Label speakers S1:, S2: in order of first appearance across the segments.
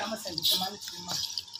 S1: தெரியாம செஞ்சுட்டு மன்னிச்சிடுமா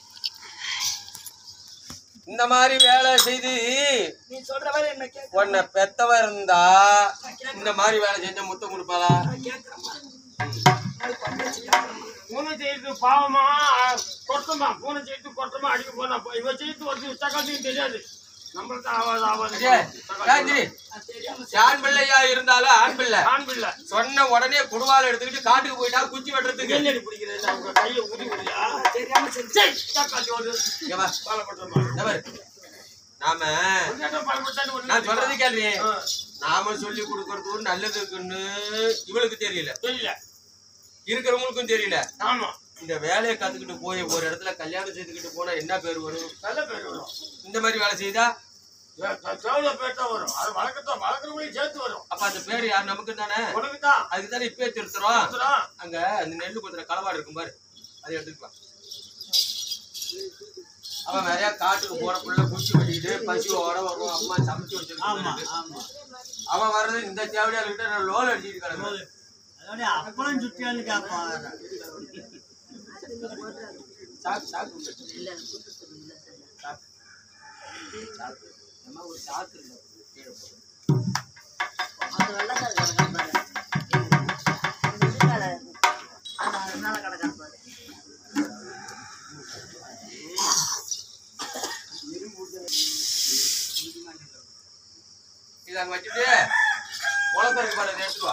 S2: இந்த மாதிரி வேலை செய்து
S1: நீ சொல்ற வரை என்ன கேட்க
S2: உன்னை பெத்தவ இருந்தா இந்த மாதிரி வேலை செஞ்ச முத்தம் கொடுப்பாளா
S1: கேட்கறமா கேட்கறமா
S3: பூனை செய்து பாவமா கொட்டமா பூனை செய்து கொட்டமா அடிக்க போனா இவ செய்து வந்து சக்காத்தையும் தெரியாது நம்மளுக்கு ஆவாது ஆவாது
S2: ஏய், ராஜி,
S1: தெரியாம
S2: ஆண் பிள்ளையா இருந்தாலும் ஆண் பிள்ளை
S3: ஆண் பிள்ளை
S2: சொன்ன உடனே குடுவால எடுத்துக்கிட்டு காட்டுக்கு போயிட்டா குச்சி வெட்டுறதுக்கு
S3: நெல்லடி பிடிக்கிறது அவங்க கையை ஊதி முடியா
S1: தெரியாம செஞ்சு
S3: சக்காத்தி வந்து
S2: இங்க வா,
S3: பாலப்பட்டமா
S2: இந்த பாரு. நாம
S3: பாலப்பட்டான்னு
S2: நான் சொல்றது கேள்வி
S3: ஆ.
S2: நாம சொல்லி கொடுக்கறது ஒரு நல்லதுக்குன்னு இவளுக்கு தெரியல
S3: தெரியல
S2: இருக்கிறவங்களுக்கும் தெரியல
S3: ஆமா
S2: இந்த வேலையை கத்துக்கிட்டு போய் ஒரு இடத்துல கல்யாணம் செய்துக்கிட்டு போனா என்ன பேர் வரும்
S3: நல்ல பேர் வரும்
S2: இந்த மாதிரி வேலை செய்தா
S3: தேவையா பேர் தான் வரும் அது வழக்கத்தான் வளர்க்குறவங்களையும் சேர்த்து வரும்
S2: அப்ப அந்த பேர் யார் நமக்கு தானே
S3: உனக்கு தான்
S2: அதுக்கு தானே இப்பயே திருத்துறோம் அங்க அந்த நெல்லு குத்துற களவாடு இருக்கும் பாரு அதை எடுத்துக்கலாம் அவன் நிறைய காட்டுக்கு போறக்குள்ள குச்சி வெட்டிக்கிட்டு பசியோட வருவான் அம்மா சமைச்சு வச்சிருக்காங்க அவன் வர்றது இந்த தேவையா கிட்ட நான் லோல் அடிச்சுட்டு கிடக்கு
S4: அதோட அப்புறம் சுத்தியான்னு கேட்பான்
S2: சாக்கு சாக்கு சாக்கு. சாக்கு. நம்ம ஒரு சாக்கு இல்லை. கீழே போடு.
S1: அது வெள்ளக்கார கிடக்கான் பாரு இந்த இதுக்கால ஆமா அதனால கிடக்கான் பாரு
S2: இதை அங்க வச்சுட்டு உலகருக்கு பாரு இதை எடுத்துட்டு வா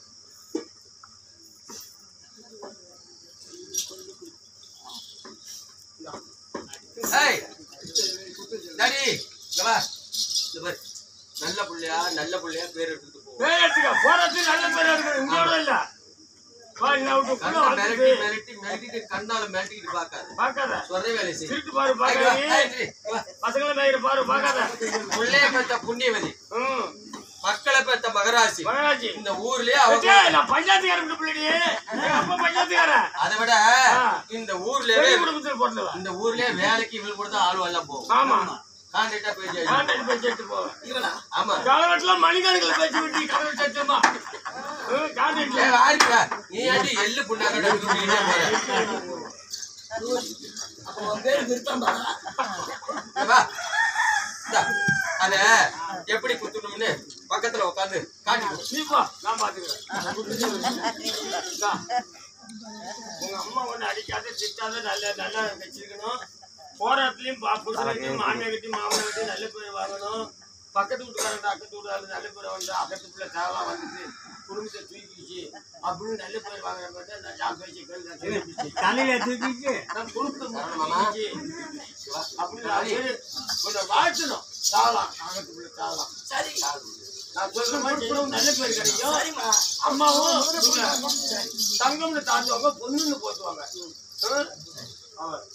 S2: ஏய் டாடி இங்க வா இந்த பாரு நல்ல புள்ளையா நல்ல புள்ளையா பேர் எடுத்துட்டு போ
S3: பேர் எடுத்துக்க போறது நல்ல பேர் எடுக்கணும் உங்களோட இல்ல வா, இந்த விட்டு புள்ள
S2: கண்ணை மிரட்டி
S3: வளர்த்துட்டு
S2: மிரட்டி மிரட்டிட்டு கண்ணால மிரட்டிக்கிட்டு பார்க்காத
S3: பார்க்காத
S2: சொல்ற வேலை செய்
S3: திருட்டு பாரு
S2: ஏய், இங்க வா.
S3: பார்க்காத
S2: ஏய், சரி, இங்க வா.
S3: பசங்களை மேயிற பாரு பார்க்காத
S2: புள்ளைய பெத்த புண்ணியவதி
S3: ம்
S2: மக்களை பெத்த மகராசி
S3: மகராஜி
S2: இந்த ஊர்லயே அவங்க
S3: ஏய், நான் பஞ்சாயத்துக்காரன் பிள்ளை எங்க அப்பா பஞ்சாயத்துக்காரன்
S2: அதை விட இந்த ஊர்லயே
S3: பெரிய குடும்பத்தில் போட்டவன்
S2: இந்த ஊர்லயே வேலைக்கு இவங்க கூட தான் ஆள் எல்லாம் போகும்
S3: ஆமா
S2: கான்ட்ராக்டா பேசி
S3: கான்ட்ராக்ட் பேசி எடுத்து போவேன்
S1: இவனா
S2: ஆமா
S3: காலகட்டத்தில் மணிக்கணக்கில் பேசி விட்டு கடவுள் சத்தியமா கான்ட்ராக்ட்ல
S2: ஏய், ஆரிப்பா, நீ ஏன்டி எள்ளு புண்ணாக்கடை தூக்கிக்கிட்டே போற?
S1: அப்போ உன் பேரு விருப்பம் பாரா
S2: இங்க வா. இந்தா, அத எப்படி குத்தணும்னு பக்கத்துல உட்காந்து காட்டி கொடு.
S3: நீ போ நான் பாத்துக்கிறேன் இந்தா. உங்க அம்மா ஒண்ணு அடிக்காத திட்டாத நல்ல நல்லா வச்சிருக்கணும் போற இடத்துலயும் பா- புருஷனுக்கு மாமியார்கிட்டயும் மாமனார்கிட்டயும் நல்ல பேர் வாங்கணும் பக்கத்து வீட்டுக்காரங்க அக்கத்து வீட்டுக்காரங்க நல்ல பேர் வந்து அக்கத்து பிள்ளை தேவலாம் வந்துட்டு குடும்பத்தை தூக்கிச்சு அப்படின்னு நல்ல பேர் வாங்குற மாதிரி தான் நான் ஜாப் வச்சு கேள்வி நான் சொல்லிடுச்சு.
S4: தலையில தூக்கிட்டு
S3: நான் குடும்பத்தை
S2: மாமா.
S3: தூக்கிச்சு அப்படின்னு நான் சொல்லி கொஞ்சம் வாழ்த்தணும் தாவலாம் அக்கத்து பிள்ளை தாவலாம்
S1: சரி
S3: நான் சொல்ற மாதிரி செய்யணும், நல்ல பேர் கிடைக்கும்
S1: சரிம்மா
S3: அம்மாவும் இவங்க தங்கம்னு தாண்டுவாங்க பொண்ணுன்னு போத்துவாங்க அவர்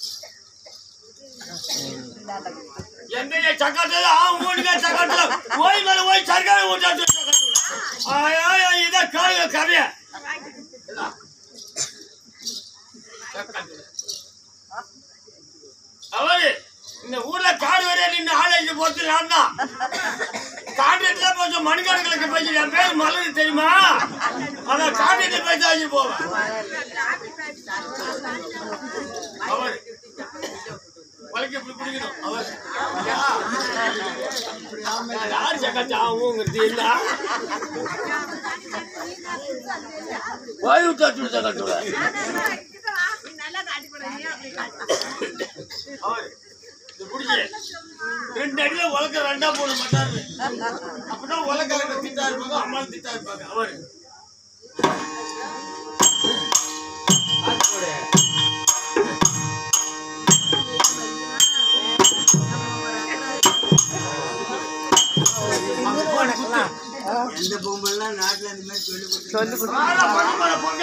S3: என்னைய சக்காத்துல ஆ மூணுங்க சக்காத்துல ஓய் மேல ஓய் சர்க்கார ஓட்டாட்டு ஆயா ஆயா இத காய கரைய அவரு இந்த ஊர்ல காடு வரைய நின்று ஆளாய்ச்சி போறது நான் தான் கான்ட்ராக்ட்ல கொஞ்சம் மணிக்கணக்கில் பேசி என் பேர் மலரு தெரியுமா அதான் கான்ட்ராக்ட்ல பேசி ஆகி போவேன் அவர் வழக்கு எப்படி பிடிக்கணும் அவர் நான் யார் சக்காச்சு ஆகுங்கிறது இல்ல வாய் விட்டு சக்காச்சு அவர் இது பிடிச்சி ரெண்டு அடியில உலக்க ரெண்டா போட மாட்டாரு அப்பதான் உலக்க திட்டா இருப்பாங்க அம்மா திட்டா இருப்பாங்க அவர்
S2: காட்டி கொடு.
S4: எந்த பொம்பளைலாம் நாட்டுல இந்த மாதிரி சொல்லி கொடுத்து
S3: ஆனா பரம்பரை பொங்க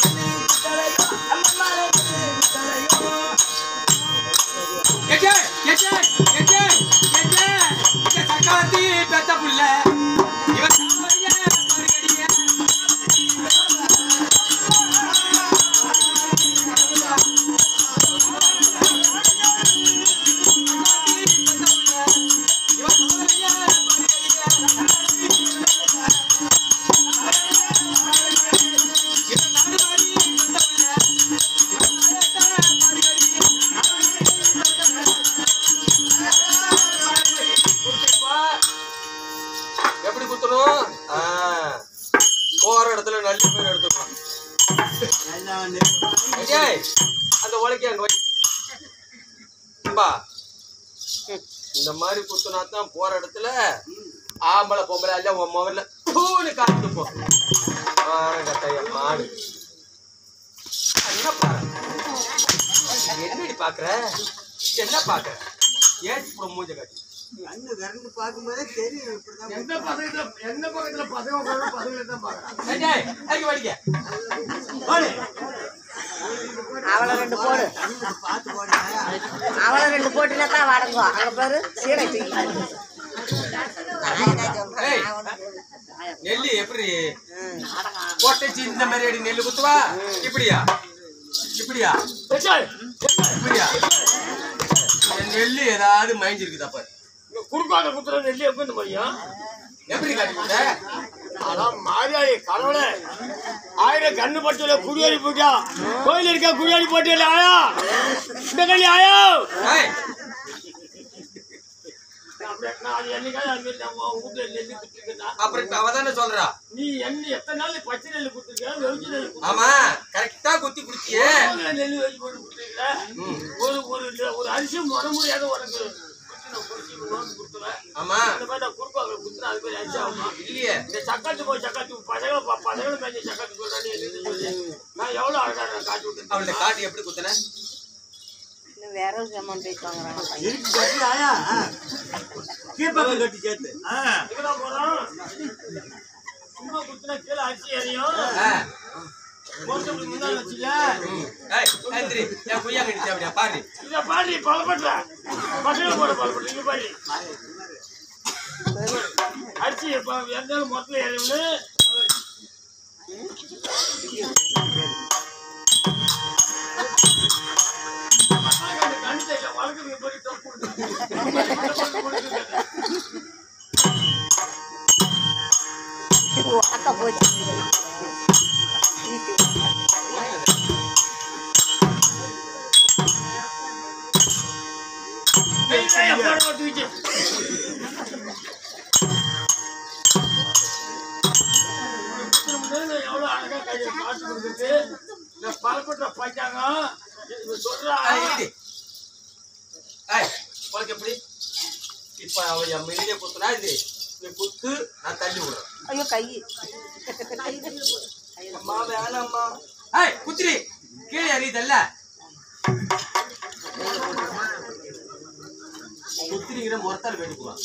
S2: ஏய், தள்ளி போய் எடுத்துக்கலாம்
S4: எல்லாம் நெருப்பு.
S2: ஏய், அந்த உலக்கி அங்க வை அம்பா, இந்த மாதிரி குத்துனா தான் போற இடத்துல ஆம்பளை பொம்பளை எல்லாம் உன் முதல்ல பூன்னு காத்து போ கட்டைய மாடு என்ன பாரு என்னடி பாக்குற என்ன பாக்குற ஏசி போட மூஞ்ச காட்டி
S4: கண்ணு திறந்து பார்க்கும்போதே தெரியும் இப்படிதான்
S3: எந்த பக்கத்துல எந்த பக்கத்துல பசங்க உட்கார்ந்து பசங்களை தான் பாக்குறேன்
S2: ஏய், அதுக்கு வடிக்க
S1: அவளை ரெண்டு போடு
S4: கண்ணுக்கு பார்த்து போடுங்க
S1: அவளை ரெண்டு போட்டுனா தான் வடங்கும் அங்க பாரு சீடை தூக்கி நான் என்ன சொல்றேன்
S2: ஏய்.
S1: நான் ஒண்ணும் சொல்லல.
S2: நெல்லு எப்படி
S1: ம், அடங்கும்.
S2: கொட்டைச்சி இந்த மாதிரி அடி நெல்லு குத்துவா இப்படியா இப்படியா இப்படியா என் நெல்லு ஏதாவது மயஞ்சிருக்குதா பாரு
S3: குறுக்காத குத்துற நெல்லி எப்ப இந்த மையம்
S2: எப்படி காட்டி கொடுத்த?
S3: அதான் மாரியாயி கடவுளே ஆயிரம் கண்ணு பட்டுல குடியேறி போயிட்டா கோயில் இருக்க குடியேறி போட்டு ஆயா இந்த கண்ணி ஆயா
S2: ஏய்,
S3: அப்படியே நான் அது என்னைக்காவது அது மாதிரி நம்ம வீட்டுல நெல்லு குத்துருக்கா
S2: அப்புறம் இப்ப அவதானே சொல்றா
S3: நீ என்ன எத்தனை நாள் பச்சை நெல்லு குத்துருக்க வெறும் நெல்லு குத்துருக்க
S2: ஆமா கரெக்டா குத்தி குடிச்சியே
S3: நெல்லு வச்சு போட்டு குத்துருக்க ஒரு ஒரு ஒரு அரிசி முறை முடியாத உனக்கு குத்து நான் குடிச்சு உனக்கு குத்துறேன்
S2: ஆமா
S3: இந்த மாதிரி நான் குறுப்பாக குத்துறேன் அது மாதிரி அரிசி ஆகுமா
S2: இல்லையே
S3: இந்த சக்காத்து போய் சக்காத்து பசங்களை ப- பசங்களை மேய்ச்சி சக்காத்து சொல்றானே என்னன்னு சொல்லி நான் எவ்வளவு அழகா நான் காட்டி
S2: அவள்கிட்ட
S3: விட்டுருக்கேன்
S2: காட்டி எப்படி குத்துன
S1: இன்னும் வேற ஒரு ஜாமான் போய் வாங்குறாங்க பையன்.
S4: இருக்கு கட்டி ஆயா கீழ்பக்கம் கட்டி சேர்த்து ஆ.
S3: இதுதான் போறோம் சும்மா குத்துனா கீழே அரிசி எறியும்
S2: ஆ,
S3: மோசப்படி முன்னாடி வச்சுக்க
S2: ம். ஏய், ஏந்திரி. என் குய்யா கட்டி அப்படியா பாரு
S3: இதை பாடி பலப்பட்ட பசங்களை போட பலப்பட்ட இங்க பாடி அரிசி இப்ப எந்த மொத்தம் எறியும்னு கண்ணு தெரியல வழக்கு போய்
S1: அக்கா போச்சு
S3: எவ்வளவு அழகா கையை காட்டு கொடுத்துட்டு இந்த பலப்பட்ட பஞ்சாங்கம் இவங்க சொல்றா
S2: ஏய், இடி. ஏய், உனக்கு எப்படி இப்ப அவ என் மில்லிய குத்துனா இது நீ குத்து நான் தள்ளி விடுறேன்
S1: ஐயோ கை
S2: அம்மா வேணாம்மா ஏய் குத்திரி கீழே அறியுதல்ல குத்திரிங்கிற முறத்தால் வெடிக்குவா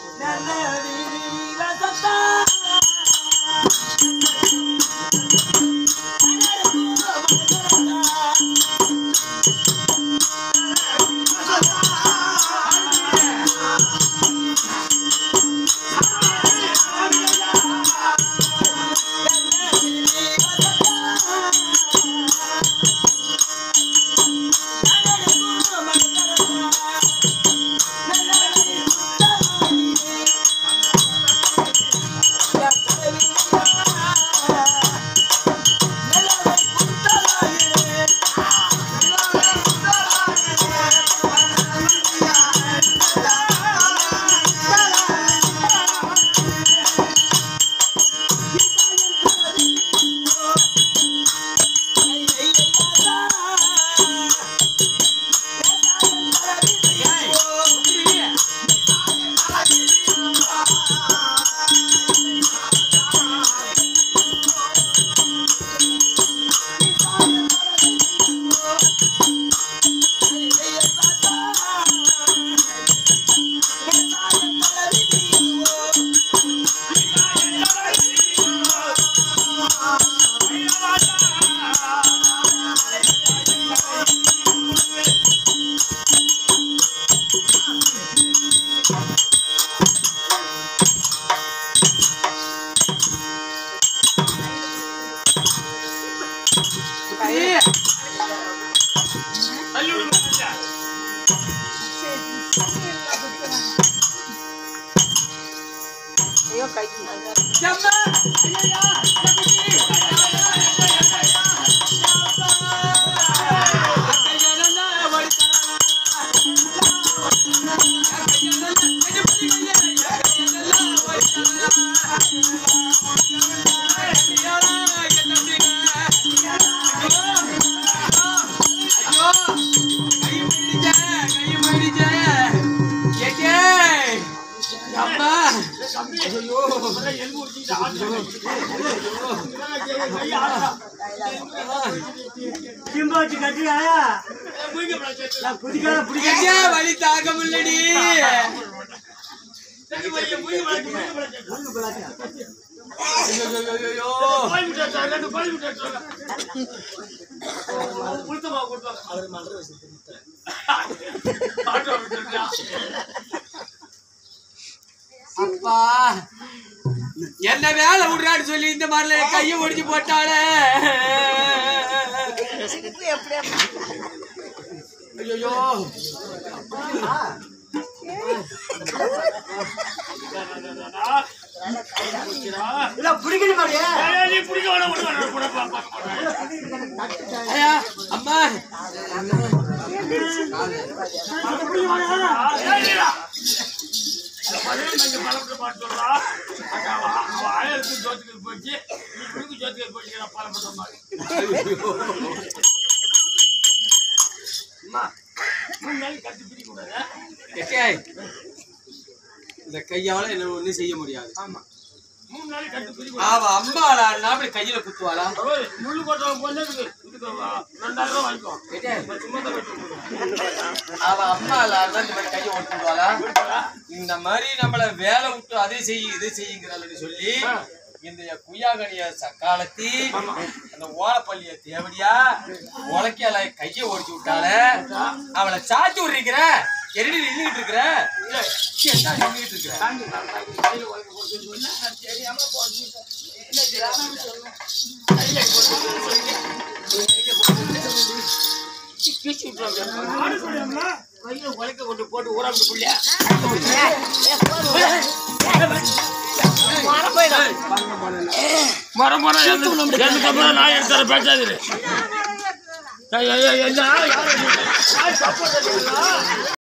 S3: தள்ளி விடுங்க
S1: ஐயோ கை
S2: என்ன
S3: தம்பி அப்புறம் எலும்பு உரிச்சிக்கிட்டு ஆடுறான். கை ஆடுறா.
S4: சிம்பு வச்சு கட்டியா
S3: முயங்க பிடிச்சி.
S4: நான் பிடிக்காத பிடிக்காத
S2: ஐயா, வலி தாங்க முடியலடி
S3: சரி, முயங்க, முயங்க பிடிச்சி, முயங்க பிடிச்சி.
S2: ஐயோ, ஐயோ, ஐயோ.
S3: கோழி முட்டை எடுத்து வா, ரெண்டு கோழி முட்டை எடுத்து வா. உளுத்த மாவு கொண்டு வா. ஆட்டோ விட்டுருக்கா.
S2: அப்பா என்ன வேலை விடுறான்னு சொல்லி இந்த மாதிரில என் கையை ஒடிச்சு போட்டாளே
S1: சிரிப்பு எப்படி
S2: ஐயோ
S4: இல்ல பிடிக்கணும் பாடியே
S3: ஏய், நீ பிடிக்க வேணாம், விடு வேணாம், கூட பா, பார்க்க மாட்டேன்.
S2: ஐயா அம்மா
S3: ஆ, ஏய், நீடா. அந்த பையன் இங்க பழப்பட்டு பாட்டு சொல்றா. அக்கா, அவ அவ ஆயிரத்து ஜோத்துக்கு போச்சு நீ குடுக்கு ஜோத்துக்கு போச்சு நான் பழப்பட்ட மாதிரி அம்மா மூணு நாளைக்கு கட்டி பிடிக்க கூடாது
S2: ஏய், இந்த கையால என்ன ஒண்ணும் செய்ய முடியாது
S3: ஆமா மூணு நாளைக்கு கட்டி பிடிக்க கூடாது
S2: அவ அம்மாளா அப்படி கையில குத்துவாளா
S3: ஓய், முள்ளு கொட்டை பொண்ணுக்கு இதுக்கு வா- ரெண்டாயிரம் ரூபாய் வாங்கிக்கோ
S2: ஏய்,
S3: இப்ப சும்மா தான் வெட்டி கொடுக்குறேன்.
S2: அவ அம்மாளா இந்த மாதிரி கையை ஓட்டுவாளா இந்த மாதிரி நம்மள வேலை விட்டு அதை செய்ய இதை செய்யுங்கிறாள்னு சொல்லி இந்த குய்யாகனிய சக்காலத்தி அந்த ஓலப்பள்ளிய தேவடியா உலக்கையால கைய ஓடிச்சு விட்டால அவளை சாத்தி விடுறீங்கிற எரடி நின்றுட்டு இருக்கிற என்ன நின்றுட்டு இருக்கிற
S3: தாண்டி நான் தாண்டி கையில வாங்கி கொடுத்துன்னு சொன்னா, நான் தெரியாம போச்சு. என்ன தெரியாம சொல்லணும். கையில கொடுத்துன்னு சொல்லி, கையில கொடுத்துன்னு கிழிச்சு விட்டுருவாங்க. கையில உலைக்க கொண்டு போட்டு ஊறாமட்டு புள்ளையா மரம் மரம் எனக்கு அப்புறம் நான் எடுத்துற பேசாது என்ன யார்